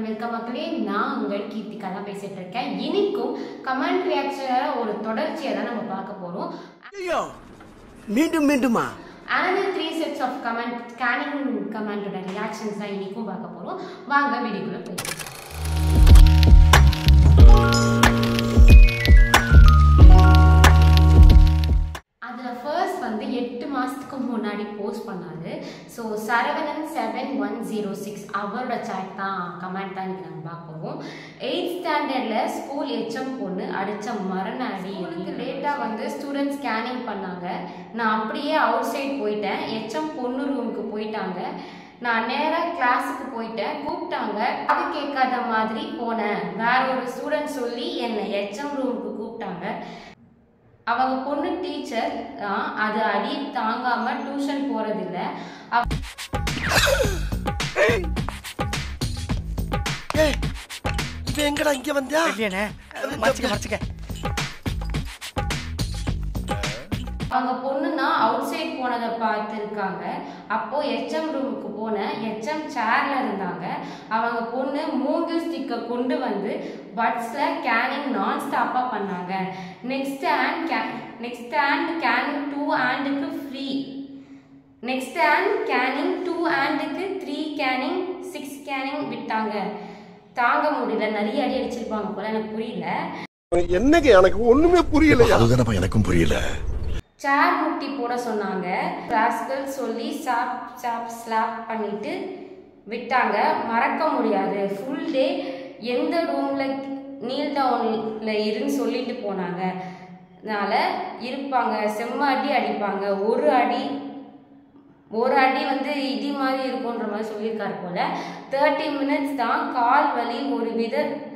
welcome மக்களே நான் உங்கள் கீர்த்திகா தான் பேசிட்டு இருக்கேன் இன்னைக்கும் கமெண்ட் ரியாக்ஷனோட ஒரு தொடர்ச்சியை தான் நம்ம பார்க்க போறோம் ஐயோ மீண்டும் மீண்டுமா another three sets of comment scanning கமெண்டோட ரியாக்ஷன்ஸ் தான் இன்னைக்கும் பார்க்க போறோம் வாங்க வீடியோக்குள்ள போய் அதில் ஃபர்ஸ்ட் வந்து எட்டு மாதத்துக்கு முன்னாடி போஸ்ட் பண்ணாரு so Saravanan seven one zero six அவரோட சாட் தான் கமெண்ட் தான் இன்னைக்கு நம்ம பார்க்க போகிறோம் எயிட் ஸ்டாண்டர்டில் ஸ்கூல் எச்எம் பொண்ணு அடித்த மரண அடி எனக்கு லேட்டாக வந்து ஸ்டூடெண்ட் ஸ்கேனிங் பண்ணாங்க நான் அப்படியே அவுட் சைட் போயிட்டேன் எச்எம் பொண்ணு ரூமுக்கு போயிட்டாங்க நான் நேராக கிளாஸுக்கு போயிட்டேன் கூப்பிட்டாங்க அது கேட்காத மாதிரி போனேன் வேற ஒரு ஸ்டூடெண்ட் சொல்லி என்னை எச்எம் ரூமுக்கு கூப்பிட்டாங்க அவங்க பொண்ணு டீச்சர் தான் அது அடி தாங்காம டியூஷன் போறதில்ல அவ- ஏய் இப்ப எங்கடா இங்க வந்தியா இல்லையாண்ணே மறைச்சிக்க மறைச்சிக்க அவங்க பொண்ணுனா அவுட் சைட் போனதை பார்த்துருக்காங்க அப்போ எச்எம் ரூமுக்கு போனேன் எச்எம் சேர்ல இருந்தாங்க அவங்க பொண்ணு மூங்கில் ஸ்டிக்கை கொண்டு வந்து பட்ஸில் கேனிங் நான் ஸ்டாப்பாக பண்ணாங்க நெக்ஸ்ட் ஹேண்ட் கே நெக்ஸ்ட் ஹேண்ட் கேனிங் டூ ஹேண்டுக்கு three next hand caning two ஹேண்டுக்கு த்ரீ கேனிங் சிக்ஸ் கேனிங் விட்டாங்க தாங்க முடியல நிறைய அடி அடிச்சிருப்பாங்க போல எனக்கு புரியல என்னங்க எனக்கு ஒண்ணுமே புரியலையா அதுதானப்பா எனக்கும் புரியல சேர் முட்டி போட சொன்னாங்க ராஸ்கல் சொல்லி சாப் சாப் ஸ்லாப் பண்ணிட்டு விட்டாங்க மறக்க முடியாது ஃபுல் டே எந்த ரூமில் நீல் டவுனில் இருன்னு சொல்லிட்டு போனாங்க அதனால இருப்பாங்க செம்ம அடி அடிப்பாங்க ஒரு அடி ஒரு அடி வந்து இடி மாதிரி இருக்குன்ற மாதிரி சொல்லியிருக்காரு போல தேர்ட்டி மினிட்ஸ் தான் கால் வலி ஒரு வித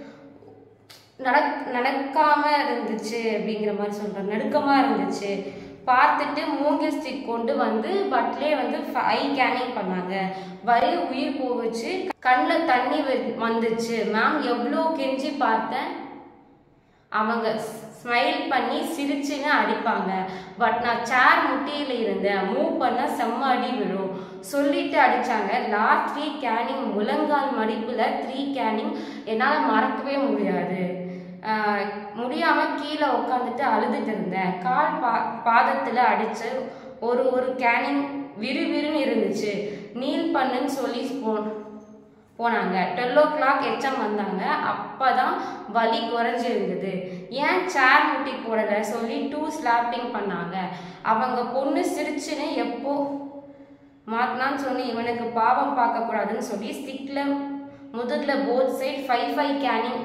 நடக் நடக்காம இருந்துச்சு அப்படிங்கிற மாதிரி சொல்றாங்க நடுக்கமா இருந்துச்சு பார்த்துட்டு மூங்கில் ஸ்டிக் கொண்டு வந்து பட்லே வந்து ஐ கேனிங் பண்ணாங்க வலி உயிர் போகுச்சு கண்ணில் தண்ணி வெ- வந்துச்சு மேம் எவ்வளோ கெஞ்சி பார்த்தேன் அவங்க ஸ்மைல் பண்ணி சிரிச்சுன்னு அடிப்பாங்க பட் நான் சேர் முட்டியில் இருந்தேன் மூவ் பண்ண செம்ம அடி விழும் சொல்லிட்டு அடிச்சாங்க லாஸ்ட் த்ரீ கேனிங் முழங்கால் மடிப்புல த்ரீ கேனிங் என்னால் மறக்கவே முடியாது ஆஹ் முடியாம கீழே உட்காந்துட்டு அழுதுட்டு இருந்தேன் கால் பா பாதத்தில் அடிச்சு ஒரு ஒரு கேனிங் விறுவிறுன்னு இருந்துச்சு நீல் பண்ணுன்னு சொல்லி போ போனாங்க டுவெல் ஓ கிளாக் எச்சம் வந்தாங்க அப்பதான் வலி குறைஞ்சிருந்தது ஏன் சேர் முட்டி போடல சொல்லி டூ ஸ்லாப்பிங் பண்ணாங்க அவங்க பொண்ணு சிரிச்சுன்னு எப்போ மாத்தினான்னு சொல்லி இவனுக்கு பாவம் பார்க்கக்கூடாதுன்னு சொல்லி ஸ்டிக்ல முதுகுல both side five five caning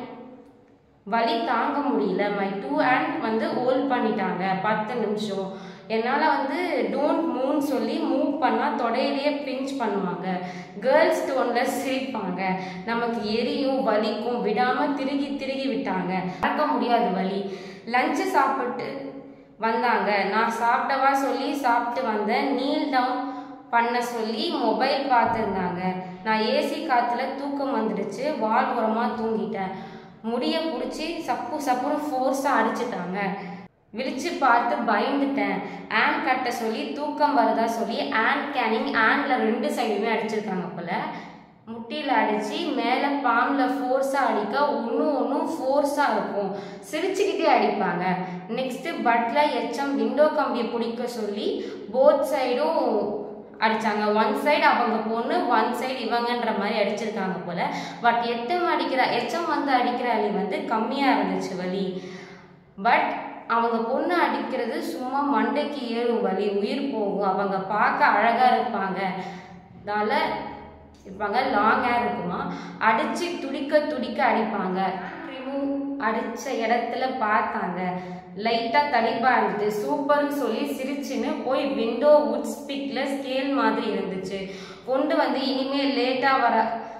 வலி தாங்க முடியல மை டூ ஹேண்ட் வந்து ஹோல்ட் பண்ணிட்டாங்க பத்து நிமிஷம் என்னால் வந்து டோன்ட் மூவ் சொல்லி மூவ் பண்ணால் தொடையிலேயே பிஞ்ச் பண்ணுவாங்க கேர்ள்ஸ் ஸ்டோனில் சிரிப்பாங்க நமக்கு எரியும் வலிக்கும் விடாமல் திருகி திருகி விட்டாங்க மறக்க முடியாது வலி லஞ்சு சாப்பிட்டு வந்தாங்க நான் சாப்பிட்டவா சொல்லி சாப்பிட்டு வந்தேன் நீல் டவுன் பண்ண சொல்லி மொபைல் பார்த்துருந்தாங்க நான் ஏசி காற்றுல தூக்கம் வந்துடுச்சு வால் ஓரமாக தூங்கிட்டேன் முடிய பிடிச்சி சப்பு சப்புன்னு ஃபோர்ஸாக அடிச்சிட்டாங்க விழிச்சு பார்த்து பயந்துட்டேன் ஆன் கட்ட சொல்லி தூக்கம் வருதா சொல்லி ஆன் கேனிங் ஆன்ல ரெண்டு சைடுமே அடிச்சிருக்காங்க போல முட்டியில் அடித்து மேலே பாம்பில் ஃபோர்ஸாக அடிக்க ஒன்றும் ஒன்றும் ஃபோர்ஸாக இருக்கும் சிரிச்சுக்கிட்டே அடிப்பாங்க நெக்ஸ்ட்டு பட்டில் எச்சம் விண்டோ கம்பியை பிடிக்க சொல்லி போத் சைடும் அடிச்சாங்க ஒன் சைடு அவங்க பொண்ணு ஒன் சைடு இவங்கன்ற மாதிரி அடிச்சிருக்காங்க போல பட் எட்டம் அடிக்கிற எச்சம் வந்து அடிக்கிற அலி வந்து கம்மியாக இருந்துச்சு வலி பட் அவங்க பொண்ணு அடிக்கிறது சும்மா மண்டைக்கு ஏறும் வலி உயிர் போகும் அவங்க பார்க்க அழகா இருப்பாங்க அதனால இருப்பாங்க லாங் ஹேர் இருக்குமா அடிச்சு துடிக்க துடிக்க அடிப்பாங்க ரிமூவ் அடிச்ச இடத்துல பார்த்தாங்க லைட்டா தடிப்பா இருந்தது சூப்பர்னு சொல்லி சிரிச்சுன்னு போய் விண்டோ வுட் ஸ்பிக்ல ஸ்கேல் மாதிரி இருந்துச்சு கொண்டு வந்து இனிமேல் லேட்டா வர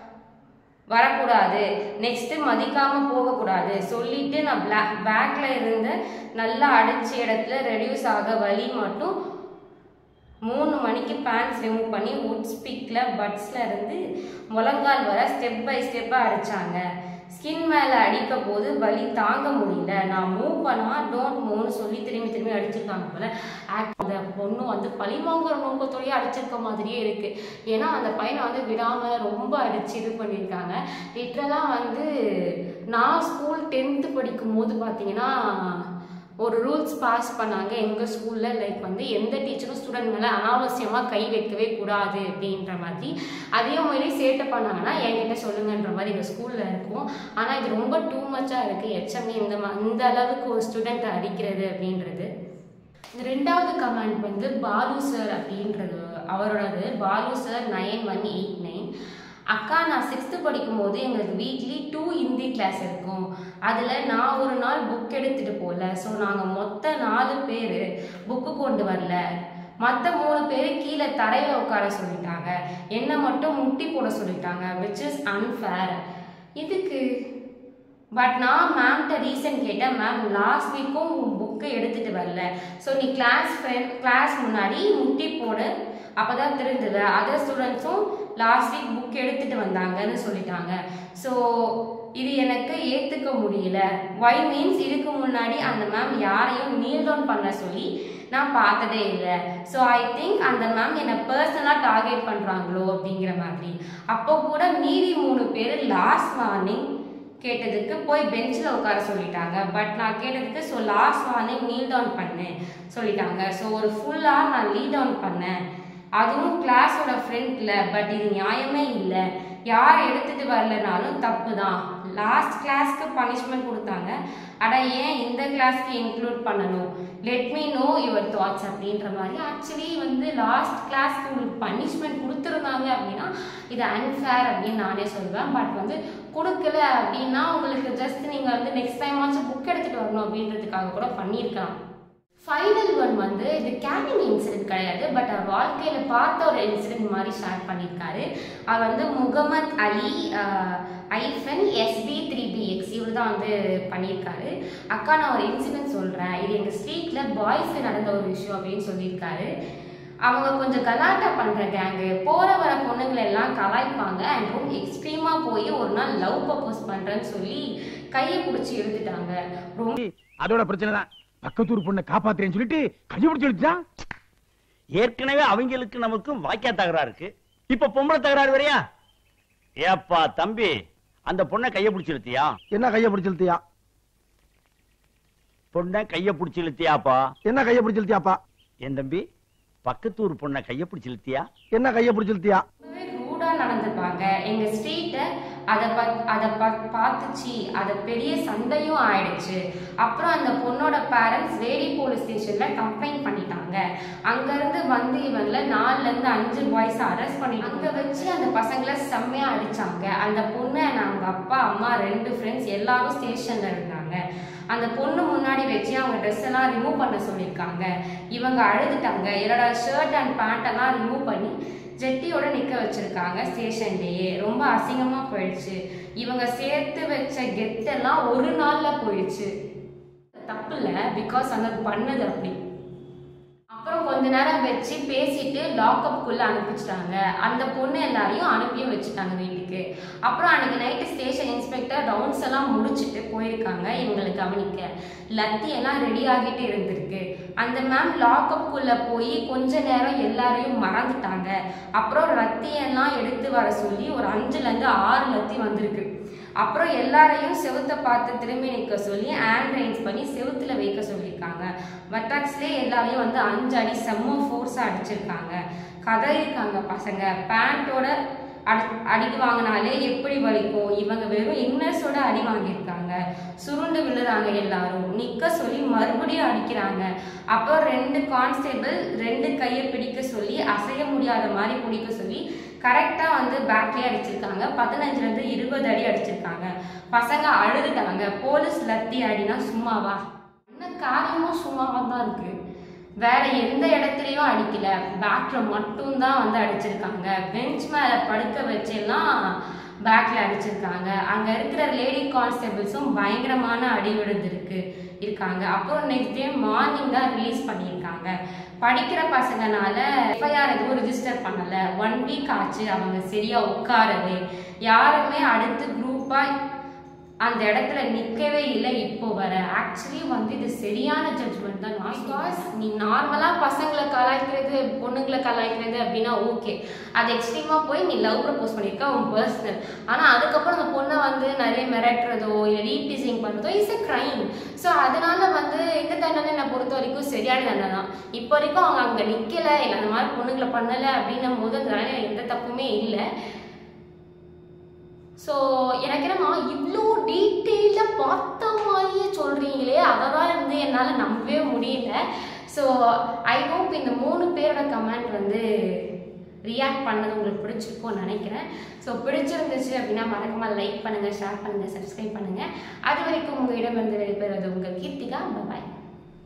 வரக்கூடாது நெக்ஸ்ட் மதிக்காம போகக்கூடாது சொல்லிட்டு நான் பிளாக் பேக்ல இருந்து நல்லா அடிச்ச இடத்துல ரெடியூஸ் ஆக வலி மட்டும் மூணு மணிக்கு பேண்ட்ஸ் ரிமூவ் பண்ணி வுட் ஸ்பிக்ல பட்ஸ்ல இருந்து முழங்கால் வர ஸ்டெப் பை ஸ்டெப்பாக அடிச்சாங்க ஸ்கின் மேலே அடிக்க போது வலி தாங்க முடியல நான் மூவ் பண்ணா டோன்ட் மூவ்னு சொல்லி திரும்பி திரும்பி அடிச்சிருக்காங்க போல ஆக்ட் அந்த பொண்ணு வந்து பழிவாங்குற நோக்கத்தோடய அடிச்சிருக்க மாதிரியே இருக்கு ஏன்னா அந்த பையனை வந்து விடாம ரொம்ப அடிச்சு இது பண்ணியிருக்காங்க லிட்ரலாக வந்து நான் ஸ்கூல் டென்த்து படிக்கும் போது பார்த்தீங்கன்னா ஒரு ரூல்ஸ் பாஸ் பண்ணாங்க எங்கள் ஸ்கூலில் லைக் வந்து எந்த டீச்சரும் ஸ்டூடெண்ட் மேலே அனாவசியமாக கை வைக்கவே கூடாது அப்படின்ற மாதிரி அதே மாதிரி சேட்டை பண்ணாங்கன்னா என்கிட்ட சொல்லுங்கன்ற மாதிரி எங்கள் ஸ்கூலில் இருக்கும் ஆனால் இது ரொம்ப டூ மச்சாக இருக்குது எச்சமே இந்த மா இந்த அளவுக்கு ஒரு ஸ்டூடெண்ட்டை அடிக்கிறது அப்படின்றது இந்த ரெண்டாவது கமெண்ட் வந்து பாலு சார் அப்படின்றது அவரோடது Balu sir nine one eight nine அக்கா நான் சிக்ஸ்த்து படிக்கும்போது எங்களுக்கு வீக்லி டூ ஹிந்தி கிளாஸ் இருக்கும் அதில் நான் ஒரு நாள் புக் எடுத்துகிட்டு போகல ஸோ நாங்கள் மொத்த நாலு பேர் புக்கு கொண்டு வரல மற்ற மூணு பேர் கீழே தரையில் உட்கார சொல்லிட்டாங்க என்னை மட்டும் முட்டி போட சொல்லிட்டாங்க விச் இஸ் அன்ஃபேர் இதுக்கு பட் நான் மேம்கிட்ட ரீசன் கேட்டேன் மேம் லாஸ்ட் வீக்கும் புக்கு எடுத்துகிட்டு வரல ஸோ நீ கிளாஸ் ஃப்ரெண்ட் கிளாஸ் முன்னாடி முட்டி போடு அப்போ தான் தெரிஞ்சது அதர் ஸ்டூடெண்ட்ஸும் லாஸ்ட் வீக் புக் எடுத்துகிட்டு வந்தாங்கன்னு சொல்லிட்டாங்க ஸோ இது எனக்கு ஏற்றுக்க முடியல ஒய் மீன்ஸ் இதுக்கு முன்னாடி அந்த மேம் யாரையும் நீல் டவுன் பண்ண சொல்லி நான் பார்த்ததே இல்லை ஸோ ஐ திங்க் அந்த மேம் என்னை பர்சனலாக டார்கெட் பண்ணுறாங்களோ அப்படிங்கிற மாதிரி அப்போ கூட மீதி மூணு பேர் லாஸ்ட் மார்னிங் கேட்டதுக்கு போய் பெஞ்சில் உட்கார சொல்லிட்டாங்க பட் நான் கேட்டதுக்கு so last morning kneel down பண்ணேன் சொல்லிட்டாங்க ஸோ ஒரு ஃபுல்லாக நான் லீட் டவுன் பண்ணேன் அதுவும் கிளாஸோட ஃப்ரெண்டில் பட் இது நியாயமே இல்லை யார் எடுத்துகிட்டு வரலனாலும் தப்பு தான் லாஸ்ட் கிளாஸ்க்கு பனிஷ்மெண்ட் கொடுத்தாங்க அட ஏன் இந்த கிளாஸ்க்கு இன்க்ளூட் பண்ணணும் let me know your thoughts அப்படின்ற மாதிரி ஆக்சுவலி வந்து லாஸ்ட் கிளாஸ்க்கு உங்களுக்கு பனிஷ்மெண்ட் கொடுத்துருந்தாங்க அப்படின்னா இது அன்ஃபேர் அப்படின்னு நானே சொல்வேன் பட் வந்து கொடுக்கல அப்படின்னா உங்களுக்கு ஜஸ்ட் நீங்கள் வந்து நெக்ஸ்ட் டைம் ஆச்சும் புக் எடுத்துகிட்டு வரணும் அப்படின்றதுக்காக கூட பண்ணியிருக்கலாம் ஃபைனல் ஒன் வந்து இது கேனிங் இன்சிடென்ட் கிடையாது பட் அவர் வாழ்க்கையில் பார்த்த ஒரு இன்சிடென்ட் மாதிரி ஷேர் பண்ணியிருக்காரு அவர் வந்து முகமத் அலி ஐஃபன் எஸ்பி த்ரீ பிஎக்ஸ் இவர் தான் வந்து பண்ணியிருக்காரு அக்கா நான் ஒரு இன்சிடென்ட் சொல்கிறேன் இது எங்கள் ஸ்ட்ரீட்டில் பாய்ஸ்க்கு நடந்த ஒரு விஷயம் அப்படின்னு சொல்லியிருக்காரு அவங்க கொஞ்சம் கலாட்டா பண்ணுற கேங்கு போகிற வர பொண்ணுங்களை எல்லாம் கலாய்ப்பாங்க அண்ட் ரொம்ப எக்ஸ்ட்ரீமாக போய் ஒரு நாள் லவ் ப்ரப்போஸ் பண்ணுறேன்னு சொல்லி கையை பிடிச்சி எடுத்துட்டாங்க ரொம்ப அதோட பிரச்சனை தான் பக்கத்தூர் பொண்ணை காப்பாத்துறேன்னு சொல்லிட்டு கையை பிடிச்சி எடுத்துட்டான் ஏற்கனவே அவங்களுக்கு நமக்கும் வாக்கியா தகராறு இருக்கு இப்ப பொம்பளை தகராறு வரையா ஏப்பா தம்பி அந்த பொண்ணை கைய பிடிச்சு இழுத்தியா என்ன கைய பிடிச்சு இழுத்தியா பொண்ணை கைய பிடிச்சு இழுத்தியாப்பா என்ன கைய பிடிச்சு இழுத்தியாப்பா என் தம்பி பக்கத்தூர் பொண்ணை கைய பிடிச்சு இழுத்தியா என்ன கைய பிடிச்சு இழுத்தியா ரொம்பவே ரூடாக நடந்துப்பாங்க எங்கள் ஸ்ட்ரீட்டை அதை பத் அதை பத் பார்த்துச்சு அதை பெரிய சண்டையும் ஆயிடுச்சு அப்புறம் அந்த பொண்ணோட பேரண்ட்ஸ் வேடி போலீஸ் ஸ்டேஷனில் கம்ப்ளைண்ட் பண்ணிட்டாங்க அங்கேருந்து வந்து இவங்கள நாலுலேருந்து அஞ்சு பாய்ஸ் அரெஸ்ட் பண்ணி அங்கே வச்சு அந்த பசங்களை செம்மையாக அடித்தாங்க அந்த பொண்ணு அவங்க அப்பா அம்மா ரெண்டு ஃப்ரெண்ட்ஸ் எல்லாரும் ஸ்டேஷனில் இருந்தாங்க அந்த பொண்ணு முன்னாடி வச்சு அவங்க ட்ரெஸ் எல்லாம் ரிமூவ் பண்ண சொல்லியிருக்காங்க இவங்க அழுதுட்டாங்க என்னோட ஷர்ட் அண்ட் பேண்ட் எல்லாம் ரிமூவ் பண்ணி ஜெட்டியோட நிக்க வச்சிருக்காங்க ஸ்டேஷன்லயே ரொம்ப அசிங்கமா போயிடுச்சு இவங்க சேர்த்து வச்ச கெத்தெல்லாம் ஒரு நாள்ல போயிடுச்சு தப்பு இல்லை பிகாஸ் அந்த பண்ணது அப்படி அப்புறம் கொஞ்ச நேரம் வச்சு பேசிட்டு லாக்அப்குள்ள அனுப்பிச்சிட்டாங்க அந்த பொண்ணு எல்லாரையும் அனுப்பியும் வச்சுட்டாங்க வீட்டுக்கு அப்புறம் அன்னைக்கு நைட்டு ஸ்டேஷன் இன்ஸ்பெக்டர் ரவுண்ட்ஸ் எல்லாம் முடிச்சுட்டு போயிருக்காங்க இவங்களை கவனிக்க லத்தி எல்லாம் ரெடி ஆகிட்டு இருந்திருக்கு அந்த மேம் லாக்அப்குள்ள போய் கொஞ்ச நேரம் எல்லாரையும் மறந்துட்டாங்க அப்புறம் ரத்தியெல்லாம் எடுத்து வர சொல்லி ஒரு அஞ்சுல இருந்து ஆறு லத்தி வந்திருக்கு அப்புறம் எல்லாரையும் செவுத்த பார்த்து திரும்பி நிற்க சொல்லி ஹேண்ட் ரைன்ஸ் பண்ணி செவுத்துல வைக்க சொல்லியிருக்காங்க வட்டாக்ஸ்லேயே எல்லாரையும் வந்து அஞ்சு அடி செம்ம ஃபோர்ஸாக அடிச்சிருக்காங்க கதறிருக்காங்க பசங்க பேண்ட்டோட அடி அடி வாங்கினாலே எப்படி வலிக்கும் இவங்க வெறும் இன்னர்ஸோட அடி வாங்கியிருக்காங்க சுருண்டு விழுறாங்க எல்லாரும் நிக்க சொல்லி மறுபடியும் அடிக்கிறாங்க அப்போ ரெண்டு கான்ஸ்டேபிள் ரெண்டு கையை பிடிக்க சொல்லி அசைய முடியாத மாதிரி பிடிக்க சொல்லி கரெக்டாக வந்து பேக்லேயே அடிச்சிருக்காங்க பதினஞ்சுலேருந்து இருபது அடி அடிச்சிருக்காங்க பசங்க அழுதுட்டாங்க போலீஸ் லத்தி அடினா சும்மாவா என்ன காரியமும் சும்மாவாக தான் இருக்கு வேற எந்த இடத்துலையும் அடிக்கல பேக்ல மட்டும்தான் வந்து அடிச்சிருக்காங்க பெஞ்ச் மேலே படுக்க வச்செல்லாம் பேக்ல அடிச்சிருக்காங்க அங்க இருக்கிற லேடி கான்ஸ்டபிள்ஸும் பயங்கரமான அடி விழுந்திருக்கு இருக்காங்க அப்புறம் நெக்ஸ்ட் டே மார்னிங் தான் ரிலீஸ் பண்ணியிருக்காங்க படிக்கிற பசங்கனால எஃப்ஐஆர் எதுவும் ரிஜிஸ்டர் பண்ணல ஒன் வீக் ஆச்சு அவங்க சரியா உட்காரவே யாருமே அடுத்து குரூப்பா அந்த இடத்துல நிற்கவே இல்லை இப்போ வர ஆக்சுவலி வந்து இது சரியான ஜட்ஜ்மெண்ட் தான் பிகாஸ் நீ நார்மலாக பசங்களை கலாய்க்கிறது பொண்ணுங்களை கலாய்க்கிறது அப்படின்னா ஓகே அது எக்ஸ்ட்ரீமாக போய் நீ லவ் ப்ரப்போஸ் பண்ணியிருக்க உன் பர்சனல் ஆனால் அதுக்கப்புறம் அந்த பொண்ணை வந்து நிறைய மிரட்டுறதோ இல்லை ரீப்ளீசிங் பண்ணுறதோ இஸ் எ க்ரைம் ஸோ அதனால வந்து இந்த தண்டனை என்னை பொறுத்த வரைக்கும் சரியான தண்டனை தான் இப்போ வரைக்கும் அவங்க அங்கே நிற்கலை இல்லை அந்த மாதிரி பொண்ணுங்களை பண்ணலை அப்படின்னும் போது அந்த தண்டனை எந்த தப்புமே இல்லை ஸோ எனக்கு என்னமா இவ்வளோ டீட்டெயிலாக பார்த்த மாதிரியே சொல்கிறீங்களே அதை தான் வந்து என்னால் நம்பவே முடியல ஸோ ஐ ஹோப் இந்த மூணு பேரோட கமெண்ட் வந்து ரியாக்ட் பண்ணது உங்களுக்கு பிடிச்சிருக்கும்னு நினைக்கிறேன் ஸோ பிடிச்சிருந்துச்சு அப்படின்னா மறக்காமல் லைக் பண்ணுங்கள் ஷேர் பண்ணுங்கள் சப்ஸ்கிரைப் பண்ணுங்கள் அது வரைக்கும் உங்கள் இடம் வந்து வெளிப்பெறுவது உங்கள் கீர்த்திகா பாய்